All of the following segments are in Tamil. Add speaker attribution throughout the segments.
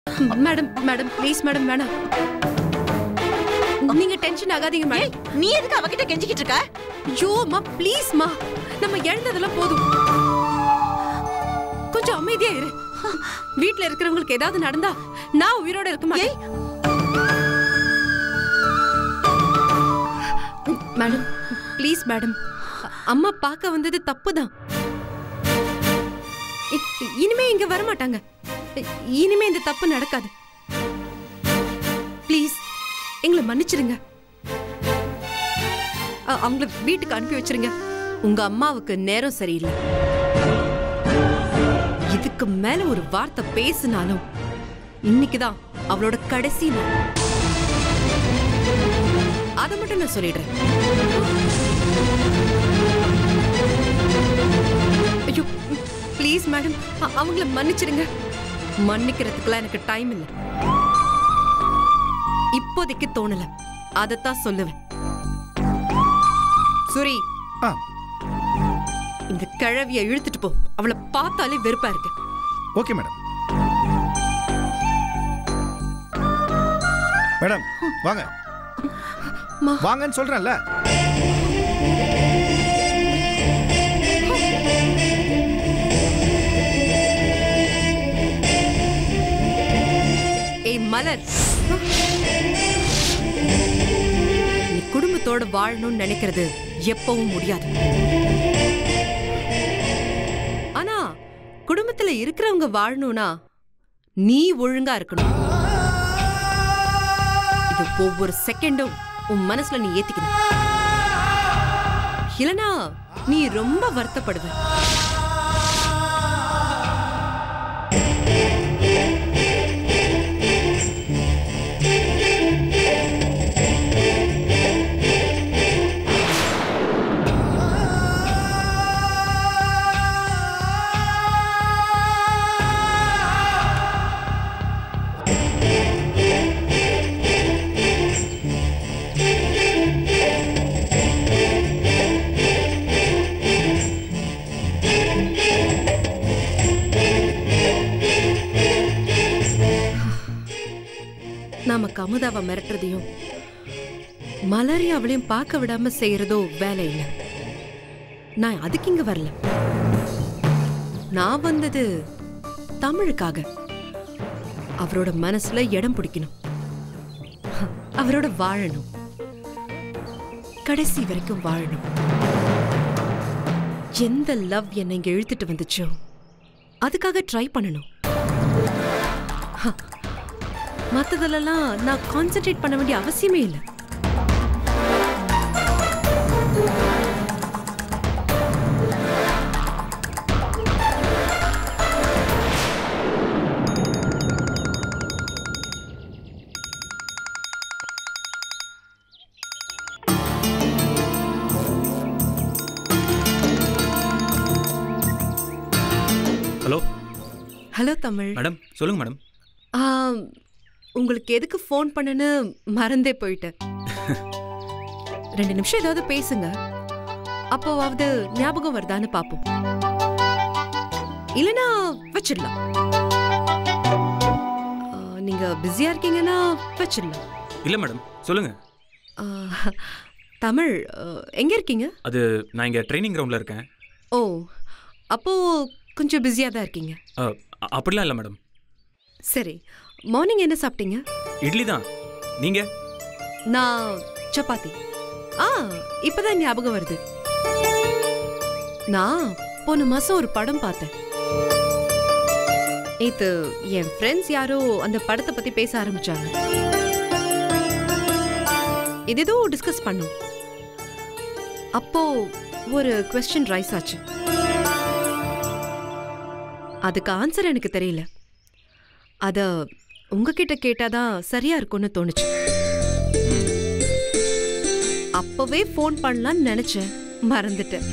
Speaker 1: மேடம் மேடம் ப்ளீஸ் மேடம் வேணாம் நீங்க டென்ஷன் ஆகாதீங்க
Speaker 2: ஏய்
Speaker 1: மேடம்
Speaker 2: நீ எதுக்கு அவகிட்ட கெஞ்சிக்கிட்டு இருக்க
Speaker 1: ஐயோ மா ப்ளீஸ் மா நம்ம இழந்ததெல்லாம் போதும் கொஞ்சம் அமைதியா இரு வீட்ல இருக்கிறவங்களுக்கு ஏதாவது நடந்தா நான் உயிரோட இருக்க மாட்டேன் மேடம் ப்ளீஸ் மேடம் அம்மா பார்க்க வந்தது தப்புதான் இ- இனிமே இங்க வர மாட்டாங்க இ- இனிமே இந்த தப்பு நடக்காது ப்ளீஸ் எங்களை மன்னிச்சிடுங்க அ- அவங்கள வீட்டுக்கு அனுப்பி வச்சிருங்க உங்க அம்மாவுக்கு நேரம் சரியில்லை இதுக்கு மேல ஒரு வார்த்தை பேசினாலும் இன்னைக்குதான் அவளோட கடைசி நாள் அதை மட்டும் நான் சொல்லிடுறேன் ஐயோ ப்ளீஸ் மேடம் அவங்கள மன்னிச்சிடுங்க மன்னிக்கிறதுக்குலாம் எனக்கு டைம் இல்லை இப்போதைக்கு தோணல அதைத்தான் சொல்லுவேன் சூரி
Speaker 3: ஆ
Speaker 1: இந்த கிழவிய இழுத்துட்டு போ அவளை பார்த்தாலே வெறுப்பா இருக்கு
Speaker 3: ஓகே மேடம் மேடம் வாங்க
Speaker 1: மா.
Speaker 3: வாங்கன்னு சொல்றேன்ல
Speaker 1: ஏய் மலர் நீ குடும்பத்தோட வாழணும்னு நினைக்கிறது எப்பவும் முடியாது ஆனா குடும்பத்துல இருக்கிறவங்க வாழணும்னா நீ ஒழுங்கா இருக்கணும் இது ஒவ்வொரு செகண்டும் உன் மனசுல நீ ஏத்திக்கணும் இல்லனா நீ ரொம்ப வருத்தப்படுவ நாம கமுதாவை மிரட்டுறதையும் மலரி அவளையும் பார்க்க விடாம செய்யறதோ வேலை இல்லை நான் அதுக்கு இங்க வரல நான் வந்தது தமிழுக்காக அவரோட மனசுல இடம் பிடிக்கணும் அவரோட வாழணும் கடைசி வரைக்கும் வாழணும் எந்த லவ் என்னை இங்க இழுத்துட்டு வந்துச்சோ அதுக்காக ட்ரை பண்ணணும் மத்ததுலலாம் நான் கான்சென்ட்ரேட் பண்ண வேண்டிய அவசியமே இல்லை
Speaker 4: ஹலோ
Speaker 1: ஹலோ தமிழ்
Speaker 4: மேடம் சொல்லுங்க மேடம்
Speaker 1: ஆம், உங்களுக்கு எதுக்கு ஃபோன் பண்ணேன்னு மறந்தே போயிட்டேன் ரெண்டு நிமிஷம் ஏதாவது பேசுங்க அப்போவாவது ஞாபகம் வருதான்னு பாப்போம் இல்லனா வச்சிடலாம் ஆ, நீங்க பிஸியா இருக்கீங்கன்னா வச்சிடலாம்
Speaker 4: இல்லை மேடம் சொல்லுங்க
Speaker 1: ஆ, தமிழ் ஆ, எங்க இருக்கீங்க
Speaker 4: அது நான் இங்கே ட்ரைனிங் கிரவுண்டில் இருக்கேன்
Speaker 1: ஓ அப்போ கொஞ்சம் பிஸியா தான் இருக்கீங்க
Speaker 4: அ, அ- அப்படிலாம் இல்லை மேடம்
Speaker 1: சரி மார்னிங் என்ன சாப்பிட்டீங்க
Speaker 4: இட்லி தான் நீங்கள்
Speaker 1: நான் சப்பாத்தி ஆ இப்பதான் ஞாபகம் வருது நான் போன மாசம் ஒரு படம் பார்த்தேன் நேத்து என் ஃப்ரெண்ட்ஸ் யாரோ அந்த படத்தை பத்தி பேச ஆரம்பிச்சாங்க இது ஏதோ டிஸ்கஸ் பண்ணோம் அப்போ ஒரு கொஸ்டின் ரைஸ் ஆச்சு அதுக்கு ஆன்சர் எனக்கு தெரியல அத உங்ககிட்ட கேட்டாதான் சரியா இருக்கும்னு தோணுச்சு அப்பவே ஃபோன் பண்ணலாம்னு நினைச்சேன் மறந்துட்டேன்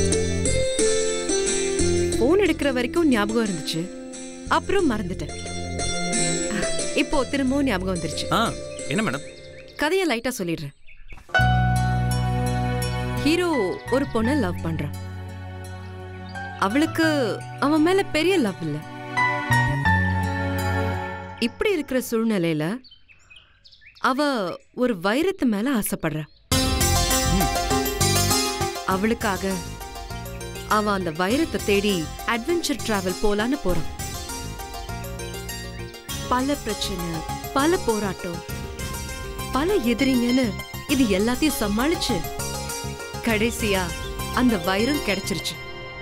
Speaker 1: ஃபோன் எடுக்கிற வரைக்கும் ஞாபகம் இருந்துச்சு அப்புறம் மறந்துட்டேன் இப்போ திரும்பவும் ஞாபகம் வந்துருச்சு
Speaker 4: ஆ என்ன மேடம்
Speaker 1: கதையை லைட்டா சொல்லிடுறேன் ஹீரோ ஒரு பொண்ணை லவ் பண்றான் அவளுக்கு அவன் மேல பெரிய லவ் இல்ல இப்படி இருக்கிற சூழ்நிலையில அவ ஒரு வைரத்து மேல ஆசைப்படுறா அவளுக்காக அவ அந்த வைரத்தை தேடி அட்வென்ச்சர் டிராவல் போலான்னு போறான் பல பிரச்சனை பல போராட்டம் பல எதிரிங்கன்னு இது எல்லாத்தையும் சமாளிச்சு கடைசியா அந்த வைரம் கிடைச்சிருச்சு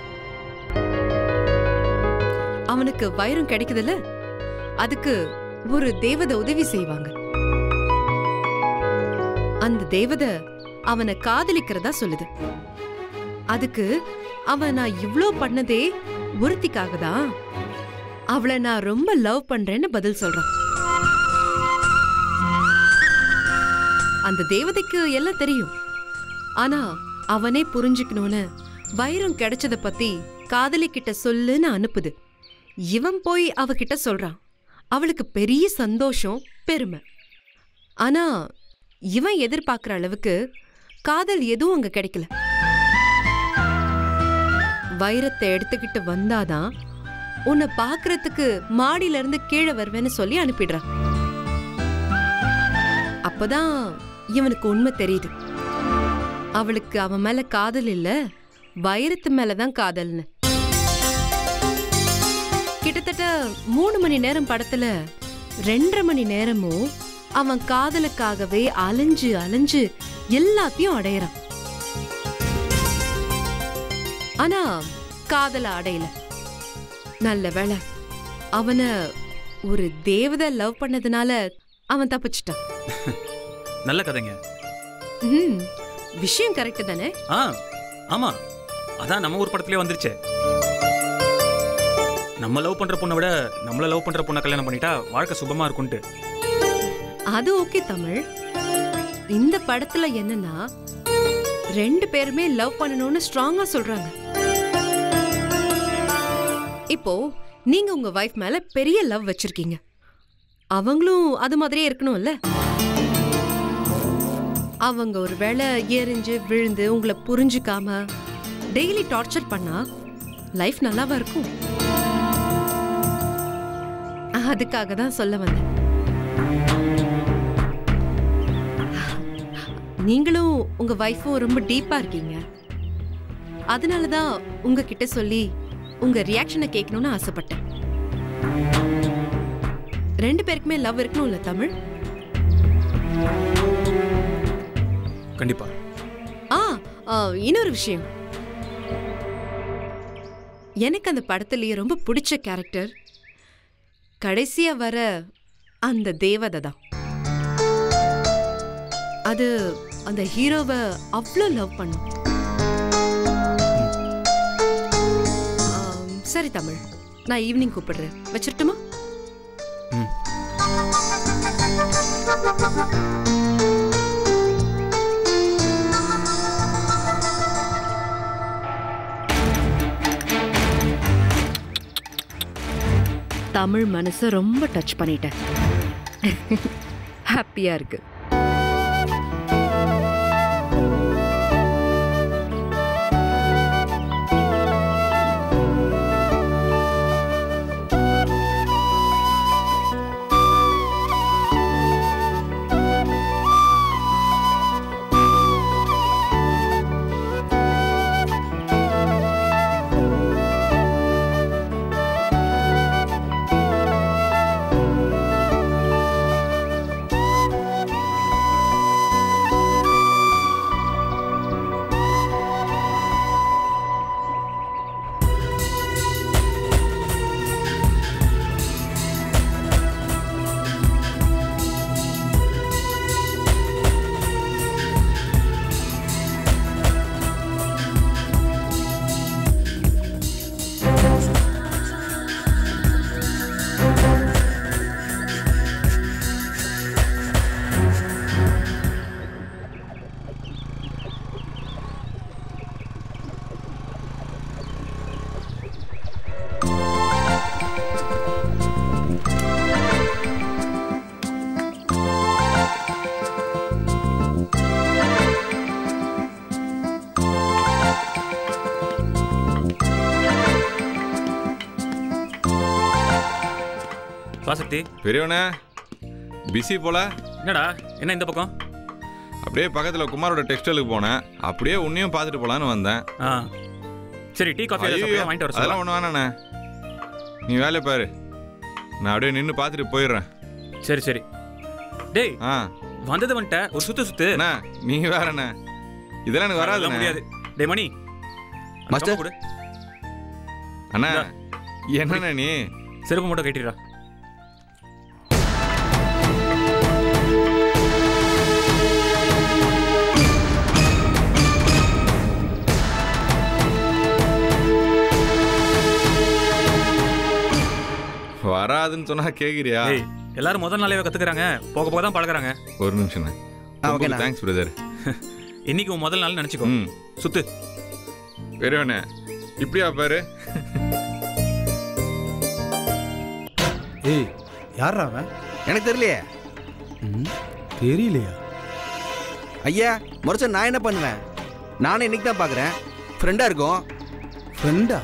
Speaker 1: அவனுக்கு வைரம் கிடைக்குதுல்ல அதுக்கு ஒரு தேவதை உதவி செய்வாங்க அந்த தேவதை அவனை காதலிக்கிறதா சொல்லுது அதுக்கு அவன் நான் இவ்ளோ பண்ணதே ஒருத்திக்காக தான் அவளை நான் ரொம்ப லவ் பண்றேன்னு பதில் சொல்றான் அந்த தேவதைக்கு எல்லாம் தெரியும் ஆனா அவனே புரிஞ்சுக்கணும்னு வைரம் கிடைச்சத பத்தி காதலி கிட்ட சொல்லுன்னு அனுப்புது இவன் போய் அவகிட்ட சொல்றான் அவளுக்கு பெரிய சந்தோஷம் பெருமை ஆனா இவன் எதிர்பார்க்குற அளவுக்கு காதல் எதுவும் அங்க கிடைக்கல வைரத்தை எடுத்துக்கிட்டு வந்தாதான் உன்னை பார்க்கறதுக்கு மாடியில இருந்து கீழே வருவேன்னு சொல்லி அனுப்பிடுறான் அப்பதான் இவனுக்கு உண்மை தெரியுது அவளுக்கு அவன் மேல காதல் இல்ல வைரத்து மேலதான் காதல்னு கிட்டத்தட்ட மூணு மணி நேரம் படத்துல ரெண்டரை மணி நேரமும் அவன் காதலுக்காகவே அலைஞ்சு அலைஞ்சு எல்லாத்தையும் அடையறான் ஆனா காதல அடையல நல்ல வேளை அவன ஒரு தேவதை லவ் பண்ணதுனால அவன் தப்பிச்சிட்டான்
Speaker 4: நல்ல கதைங்க
Speaker 1: ம், விஷயம் கரெக்ட் தானே
Speaker 4: ஆ ஆமா அதான் நம்ம ஊர் படத்துலயே வந்துருச்சே நம்ம லவ் பண்ற பொண்ணை விட நம்மள லவ் பண்ற பொண்ணை கல்யாணம் பண்ணிட்டா வாழ்க்கை சுபமா இருக்கும்ட்டு
Speaker 1: அது ஓகே தமிழ் இந்த படத்துல என்னன்னா ரெண்டு பேருமே லவ் பண்ணணும்னு ஸ்ட்ராங்கா சொல்றாங்க இப்போ நீங்க உங்க வைஃப் மேல பெரிய லவ் வச்சிருக்கீங்க அவங்களும் அது மாதிரியே இருக்கணும்ல அவங்க ஒரு வேளை எரிஞ்சு விழுந்து உங்களை புரிஞ்சுக்காம டெய்லி டார்ச்சர் பண்ணா லைஃப் நல்லாவா இருக்கும் அதுக்காக தான் சொல்ல வந்தேன் நீங்களும் உங்க வைஃபும் ரொம்ப டீப்பா இருக்கீங்க அதனால தான் உங்ககிட்ட சொல்லி உங்க ரியாக்ஷனை கேட்கணும்னு ஆசைப்பட்டேன் ரெண்டு பேருக்குமே லவ் இருக்கணும்ல தமிழ்
Speaker 4: கண்டிப்பா
Speaker 1: ஆ ஆ, இன்னொரு விஷயம் எனக்கு அந்த படத்துலயே ரொம்ப பிடிச்ச கேரக்டர் கடைசியா வர அந்த தேவதை தான் அது அந்த ஹீரோவை அவ்வளோ லவ் பண்ணும் ஆம், சரி தமிழ் நான் ஈவினிங் கூப்பிடுறேன் வச்சிரட்டுமா
Speaker 4: ம்
Speaker 1: தமிழ் மனசை ரொம்ப டச் பண்ணிட்டேன் ஹாப்பியா இருக்கு
Speaker 4: வா சக்தி
Speaker 2: பெரியவனே பிஸி போல
Speaker 4: என்னடா என்ன இந்த பக்கம்
Speaker 2: அப்படியே பக்கத்தில் குமாரோட டெக்ஸ்டைலுக்கு போனேன் அப்படியே உன்னையும் பார்த்துட்டு போலான்னு வந்தேன்
Speaker 4: ஆ சரி டீ காஃபி
Speaker 2: ஐயோ,
Speaker 4: ஏதாவது வாங்கிட்டு வர
Speaker 2: அதெல்லாம்
Speaker 4: சொல்லலாம்
Speaker 2: ஒன்று வேணாண்ணே நீ வேலையை பாரு நான் அப்படியே நின்று பார்த்துட்டு போயிடுறேன்
Speaker 4: சரி சரி டேய்
Speaker 2: ஆ
Speaker 4: வந்தது வந்துட்ட ஒரு சுத்து சுத்து
Speaker 2: அண்ணா நீ வேறண்ணே இதெல்லாம் எனக்கு
Speaker 4: அதெல்லாம்
Speaker 2: வராது
Speaker 4: முடியாது டேய் மணி அந்த
Speaker 5: மாஸ்டர்.
Speaker 4: கம்பை கொடு
Speaker 2: அண்ணா என்னண்ணே நீ
Speaker 4: செருப்பு மட்டும் கட்டிடுறா
Speaker 2: வராதுன்னு சொன்னா கேட்குறியா
Speaker 4: டேய் எல்லாரும் முதல் நாளே கத்துக்கறாங்க போக போக தான் பழகுறாங்க
Speaker 2: ஒரு நிமிஷம்ண்ணே
Speaker 5: ஆ, ஓகேண்ணா.
Speaker 2: தேங்க்ஸ் பிரதர்
Speaker 4: இன்னைக்கு உன் முதல் நாள் நினைச்சுக்கோ
Speaker 2: ம்
Speaker 4: சுத்து
Speaker 2: பெரியவனே இப்படியா பாரு
Speaker 3: ஏய் யாரா அவன்
Speaker 5: எனக்கு தெரியலையே
Speaker 3: தெரியலையா
Speaker 5: ஐயா முறைச்ச நான் என்ன பண்ணுவேன் நானும் இன்னைக்கு தான் பார்க்குறேன் ஃப்ரெண்டாக இருக்கும்
Speaker 3: ஃப்ரெண்டா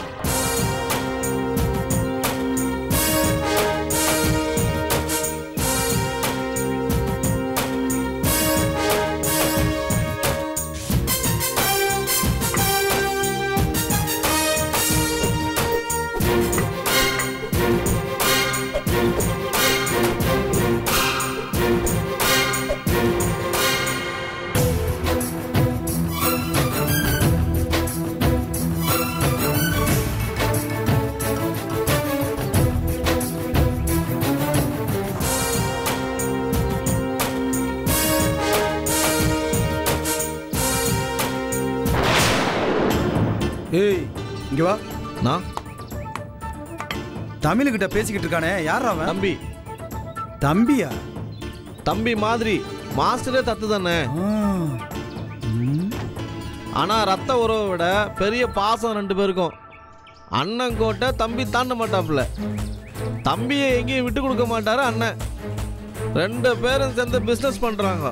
Speaker 3: ஏய் இங்க வா
Speaker 6: நான்
Speaker 3: தமிழ்கிட்ட பேசிக்கிட்டு இருக்கானே யாரா அவன்
Speaker 6: தம்பி
Speaker 3: தம்பியா
Speaker 6: தம்பி மாதிரி மாஸ்டரே தத்து தானே
Speaker 3: ஆ. ம்.
Speaker 6: ஆனா ரத்த உறவை விட பெரிய பாசம் ரெண்டு பேருக்கும் அண்ணன் கோட்டை தம்பி தாண்ட மாட்டாப்புல தம்பியை எங்கேயும் விட்டு கொடுக்க மாட்டாரு அண்ணன் ரெண்டு பேரும் சேர்ந்து பிஸ்னஸ் பண்றாங்க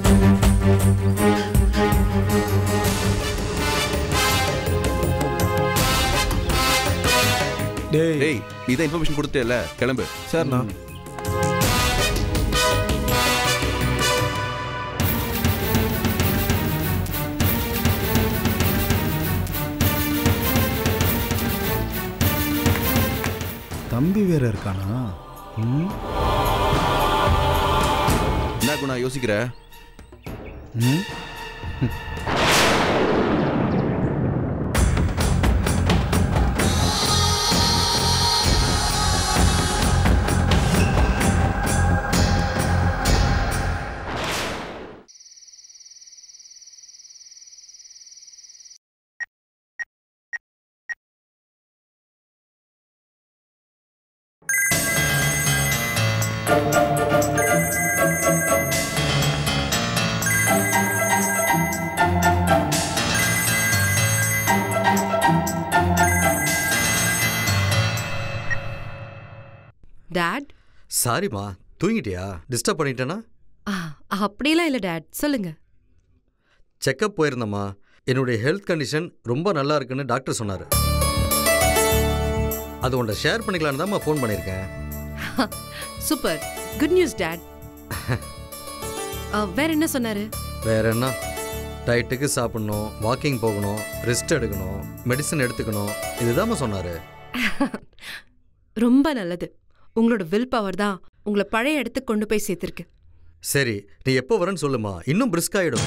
Speaker 3: டேய்
Speaker 5: டேய் நீ தான் இன்ஃபர்மேஷன் கொடுத்தேல கிளம்பு
Speaker 6: சரிண்ணா
Speaker 3: தம்பி வேற இருக்கானா ம்.
Speaker 5: என்ன குணா யோசிக்கிற
Speaker 3: ம்.
Speaker 1: டாட்
Speaker 7: சாரிம்மா தூங்கிட்டியா டிஸ்டர்ப் பண்ணிட்டேனா
Speaker 1: ஆ, அப்படிலாம் இல்லை டாட் சொல்லுங்க
Speaker 7: செக்கப் போயிருந்தம்மா என்னுடைய ஹெல்த் கண்டிஷன் ரொம்ப நல்லா இருக்குன்னு டாக்டர் சொன்னார் அது உன்ட்ட ஷேர் பண்ணிக்கலான்னு தான் ஃபோன் பண்ணியிருக்கேன்
Speaker 1: சூப்பர் குட் நியூஸ் டாட் வேற என்ன சொன்னாரு
Speaker 7: வேற என்ன டயட்டுக்கு சாப்பிடணும் வாக்கிங் போகணும் ரெஸ்ட் எடுக்கணும் மெடிசன் எடுத்துக்கணும் இதுதாம்மா சொன்னார்
Speaker 1: ரொம்ப நல்லது உங்களோட வில் பவர் தான் உங்களை பழைய இடத்துக்கு கொண்டு போய் சேர்த்திருக்கு
Speaker 7: சரி நீ எப்போ வரேன்னு சொல்லுமா இன்னும் brisk ஆயிடும்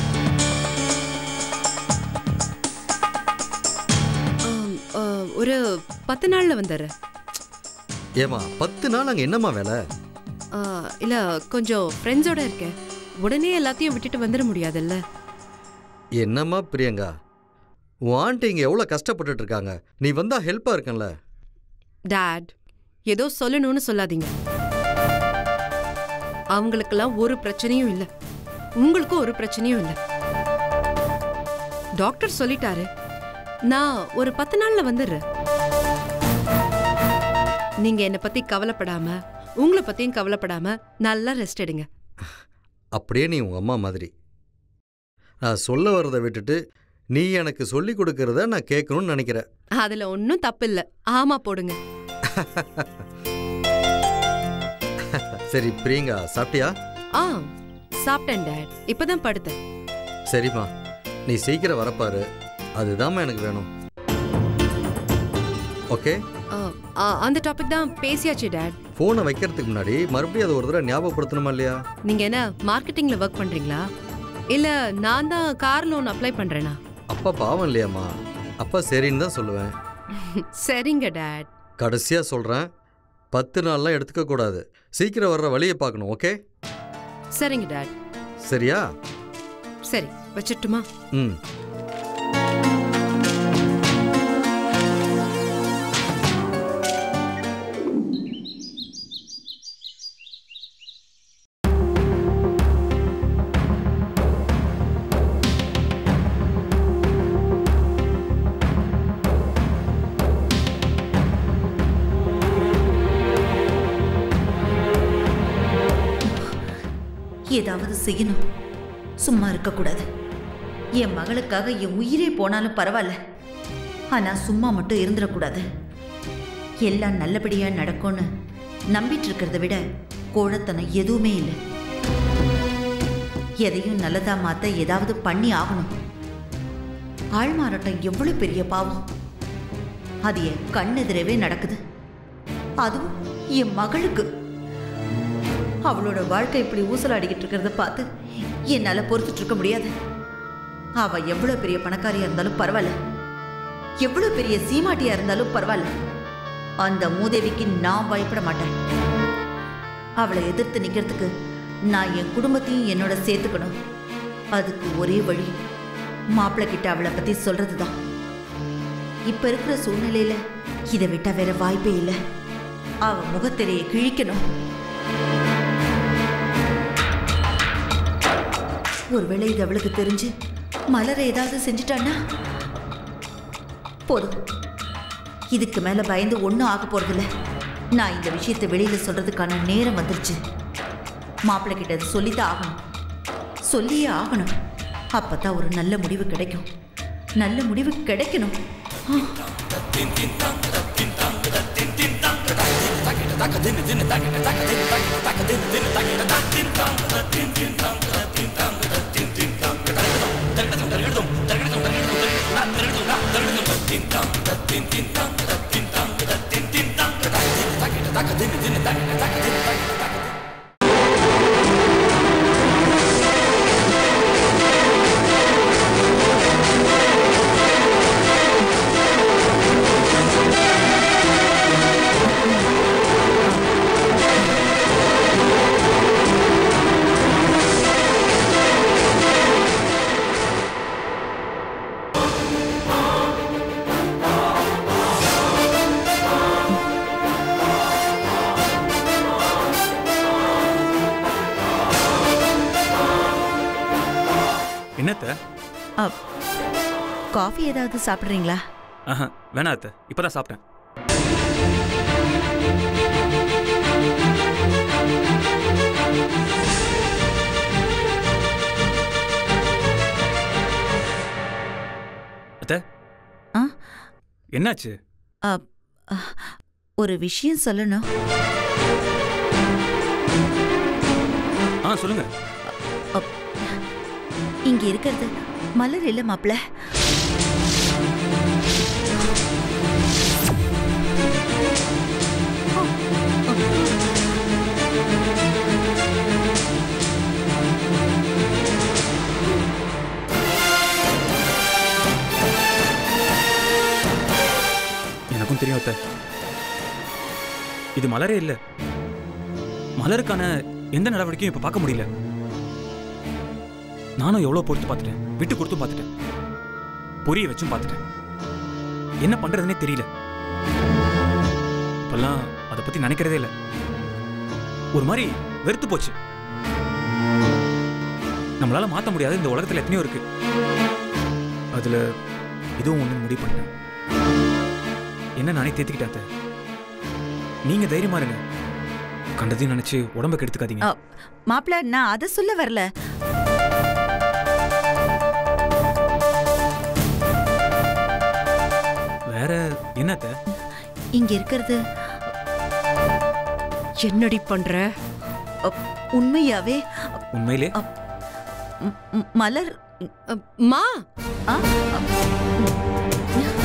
Speaker 1: ஆம், ஆ, ஒரு பத்து நாள்ல வந்துடுறேன்
Speaker 7: ஏமா பத்து நாள் அங்கே என்னம்மா வேலை
Speaker 1: ஆ, இல்ல கொஞ்சம் ஃப்ரெண்ட்ஸோட இருக்கேன் உடனே எல்லாத்தையும் விட்டுட்டு வந்துட முடியாதுல்ல
Speaker 7: என்னம்மா பிரியங்கா உன் ஆண்டி இங்கே எவ்வளோ கஷ்டப்பட்டுட்டு இருக்காங்க நீ வந்தா ஹெல்ப்பாக இருக்கன்ல
Speaker 1: டாட் ஏதோ சொல்லணும்னு சொல்லாதீங்க அவங்களுக்கெல்லாம் ஒரு பிரச்சனையும் இல்லை உங்களுக்கும் ஒரு பிரச்சனையும் இல்லை டாக்டர் சொல்லிட்டாரு நான் ஒரு பத்து நாள்ல வந்துடுறேன் நீங்க என்னை பத்தி கவலைப்படாம உங்களை பத்தியும் கவலைப்படாம நல்லா ரெஸ்ட் எடுங்க
Speaker 7: அப்படியே நீ உங்கள் அம்மா மாதிரி நான் சொல்ல வரதை விட்டுட்டு நீ எனக்கு சொல்லி கொடுக்கறத நான் கேட்கணும்னு நினைக்கிறேன்
Speaker 1: அதுல ஒன்றும் தப்பு இல்லை ஆமா போடுங்க
Speaker 7: சரி பிரியங்கா சாப்பிட்டியா
Speaker 1: ஆ சாப்பிட்டேன் டேட் இப்பதான் படுத்தேன்
Speaker 7: சரிம்மா நீ சீக்கிரம் வரப்பாரு அதுதாம்மா எனக்கு வேணும் ஓகே
Speaker 1: ஆ, ஆ, அந்த டாபிக் தான் பேசியாச்சு டேட்
Speaker 7: ஃபோனை வைக்கிறதுக்கு முன்னாடி மறுபடியும் அதை ஒரு தடவை ஞாபகப்படுத்தணுமா இல்லையா
Speaker 1: நீங்க என்ன மார்க்கெட்டிங்ல ஒர்க் பண்றீங்களா இல்ல நான் தான் கார் லோன் அப்ளை பண்றேனா
Speaker 7: அப்பா பாவம் இல்லையாம்மா அப்பா சரின்னு தான் சொல்லுவேன்
Speaker 1: சரிங்க டேட்
Speaker 7: கடைசியாக சொல்கிறேன் பத்து நாள்லாம் எடுத்துக்க கூடாது சீக்கிரம் வர்ற வழியை பார்க்கணும் ஓகே
Speaker 1: சரிங்க டேட்
Speaker 7: சரியா
Speaker 1: சரி வச்சிட்டுமா
Speaker 7: ம்
Speaker 8: ஏதாவது செய்யணும் சும்மா இருக்கக்கூடாது என் மகளுக்காக என் உயிரே போனாலும் பரவாயில்ல ஆனா சும்மா மட்டும் இருந்துடக்கூடாது எல்லாம் நல்லபடியா நடக்கும்னு நம்பிட்டு இருக்கிறத விட கோழத்தனம் எதுவுமே இல்லை எதையும் நல்லதா மாத்த ஏதாவது பண்ணி ஆகணும் ஆள்மாறாட்டம் எவ்வளவு பெரிய பாவம் அது என் கண்ணெதிரவே நடக்குது அதுவும் என் மகளுக்கு அவளோட வாழ்க்கை இப்படி ஊசலாடிக்கிட்டு இருக்கிறத பார்த்து என்னால பொறுத்துட்டு இருக்க முடியாது அவ எவ்வளவு பெரிய பணக்காரியா இருந்தாலும் பரவாயில்ல எவ்வளவு பெரிய சீமாட்டியா இருந்தாலும் பரவாயில்ல அந்த மூதேவிக்கு நான் பயப்பட மாட்டேன் அவளை எதிர்த்து நிக்கிறதுக்கு நான் என் குடும்பத்தையும் என்னோட சேர்த்துக்கணும் அதுக்கு ஒரே வழி மாப்பிள்ளை கிட்ட அவளை பத்தி சொல்றதுதான் இப்ப இருக்கிற சூழ்நிலையில இதை விட்டா வேற வாய்ப்பே இல்லை அவ முகத்திரையை கிழிக்கணும் ஒருவேளை இது அவளுக்கு தெரிஞ்சு மலரை ஏதாவது செஞ்சுட்டான்னா போதும் இதுக்கு மேல பயந்து ஒன்றும் ஆக போறதில்ல நான் இந்த விஷயத்தை வெளியில சொல்றதுக்கான நேரம் வந்துருச்சு மாப்பிள்ளை கிட்ட அதை சொல்லித்தான் ஆகணும் சொல்லியே ஆகணும் அப்பதான் ஒரு நல்ல முடிவு கிடைக்கும் நல்ல முடிவு கிடைக்கணும் ஆ.
Speaker 4: என்னத்த
Speaker 8: அப், காஃபி ஏதாவது சாப்பிட்றீங்களா
Speaker 4: ஆஹா வேணாம் அத்தை இப்பதான் சாப்பிட்டேன் அத்தை
Speaker 8: ஆ?
Speaker 4: என்னாச்சு
Speaker 8: அப், அ, ஒரு விஷயம் சொல்லணும்
Speaker 4: ஆ சொல்லுங்க
Speaker 8: அப், இங்க இருக்கிறது மலர் இல்ல மாப்பிள
Speaker 4: எனக்கும் தெரியும் அத்தை இது மலரே இல்லை மலருக்கான எந்த நடவடிக்கையும் இப்ப பார்க்க முடியல நானும் எவ்வளவு பொறுத்து பார்த்துட்டேன் விட்டு கொடுத்தும் பார்த்துட்டேன் புரிய வச்சும் பார்த்துட்டேன் என்ன பண்றதுனே தெரியல இப்பெல்லாம் அதை பத்தி நினைக்கிறதே இல்லை ஒரு மாதிரி வெறுத்து போச்சு நம்மளால மாத்த முடியாத இந்த உலகத்துல எத்தனையோ இருக்கு அதுல இதுவும் ஒண்ணு முடிவு பண்ணேன் என்ன நானே தேத்திக்கிட்டேன் அத்தை. நீங்க தைரியமா இருங்க கண்டதையும் நினைச்சு உடம்ப கெடுத்துக்காதீங்க
Speaker 8: மாப்பிள நான் அதை சொல்ல வரல
Speaker 4: வேற என்னத்த
Speaker 8: இங்க இருக்கிறது
Speaker 1: என்னடி பண்ற
Speaker 8: அப், உண்மையாவே
Speaker 4: உண்மையிலே
Speaker 8: ம், ம், மலர்
Speaker 1: அ, மா
Speaker 8: ஆ, அப்,